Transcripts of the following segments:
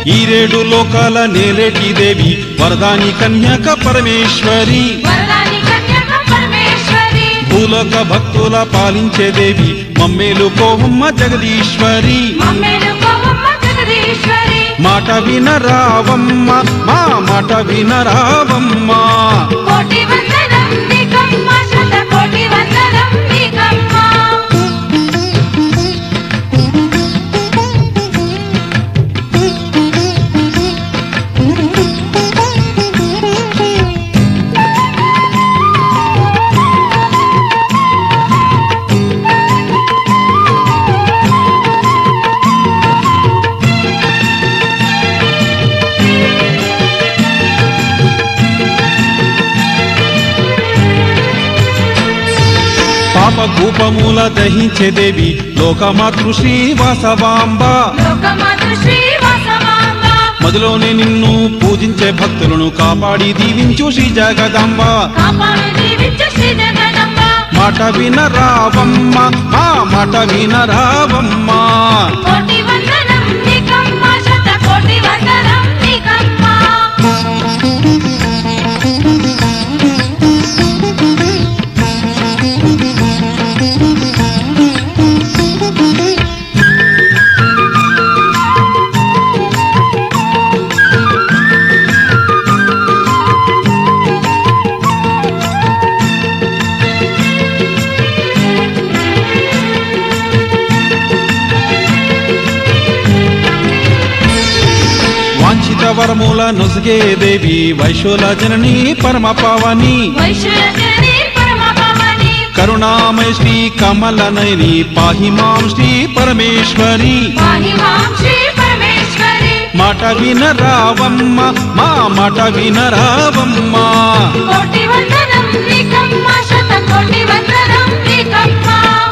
ఈరేడు లోకాల నేరేటి దేవి వరదాని కన్యక పరమేశ్వరి వరదాని కన్యక పరమేశ్వరి భూలోక భక్తుల పాలించే దేవి మమ్మేలు కోహమ్మ జగదీశ్వరి మమ్మేలు కోవమ్మ జగదీశ్వరి మాట వినరావమ్మ మా మాట వినరావమ్మ కోటి వందనం నీకమ్మ శత కోటి వందనం నీకమ్మ పాప కూపమూల దహించే దేవి లోకమాతృ శ్రీవాసవాంబ లోకమాతృ శ్రీవాసవాంబ మదిలోనే నిన్ను పూజించే భక్తులను కాపాడి దీవించు శ్రీ జగదాంబ కాపాడు దీవించు శ్రీ జగదంబ మాట వినరావమ్మ మా మాట వినరావమ్మ కోటి వందనం నీకమ్మ శత కోటి వందనం నీకమ్మ వాంఛిత వరముల నొసగే దేవి వైశోల జనని పరమ పావని వైశ్వరజని పరమ భవాని కరుణామయ శ్రీ కమలనయని పాహి మాం శ్రీ పరమేశ్వరి పాహి మాం శ్రీ పరమేశ్వరి మాట వినరావమ్మ మా మాట వినరావమ్మ కోటి వందనం నీకమ్మ శత కోటి వందనం నీకమ్మ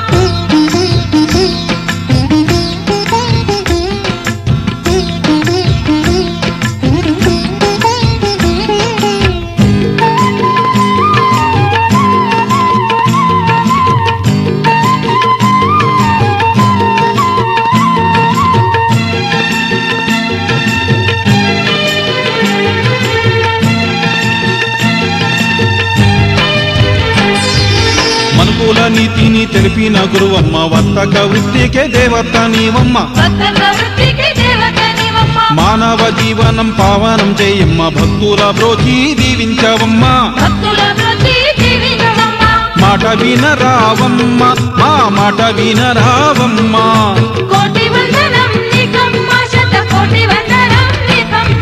మనుకుల నీతిని తెలిపిన గురువమ్మ వర్తక వృత్తికే దేవత నీవమ్మ భక్తుల వృత్తికి దేవత నీవమ్మ మానవ జీవనం పావనం చేయమ్మ భక్తుల బ్రోచి దీవించవమ్మ భక్తుల వృత్తి జీవితమమ్మ మాట వినరావమ్మ మా మాట వినరావమ్మ కోటి వందనం నీకమ్మ శత కోటి వందనం నీకమ్మ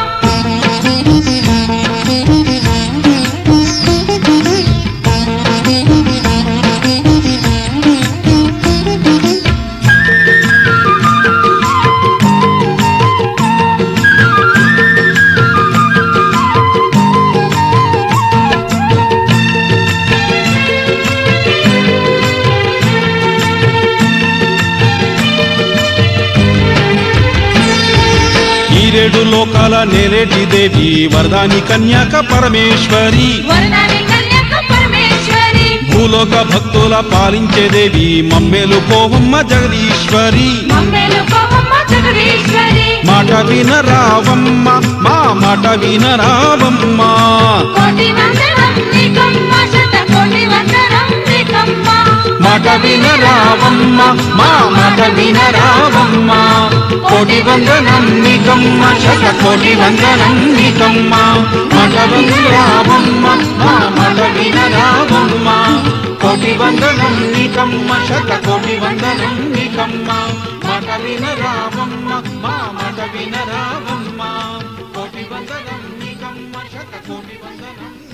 ఈరేడు లోకాల నేరేటి దేవి వరదాని కన్యాక పరమేశ్వరి వరదాని కన్యక పరమేశ్వరి భూలోక భక్తుల పాలించే దేవి మమ్మేలు కోహమ్మ జగదీశ్వరి మమ్మేలు కోవమ్మ జగదీశ్వరి మాట వినరావమ్మ మా మాట వినరావమ్మ కోటి వందనం నీకమ్మ శత కోటి వందనం నీకమ్మ మాట వినరావమ్మ మా మాట వినరావమ్మ కోటి వందనం నీకమ్మ శత కోటి వందనం నీకమ్మ మాట వినరావమ్మ మా మాట వినరావమ్మ కోటి వందనం నీకమ్మ శత కోటి వందనం నీకమ్మ మాట వినరావమ్మ మా మాట వినరావమ్మ కోటి వందనం నీకమ్మ శత కోటి వందనం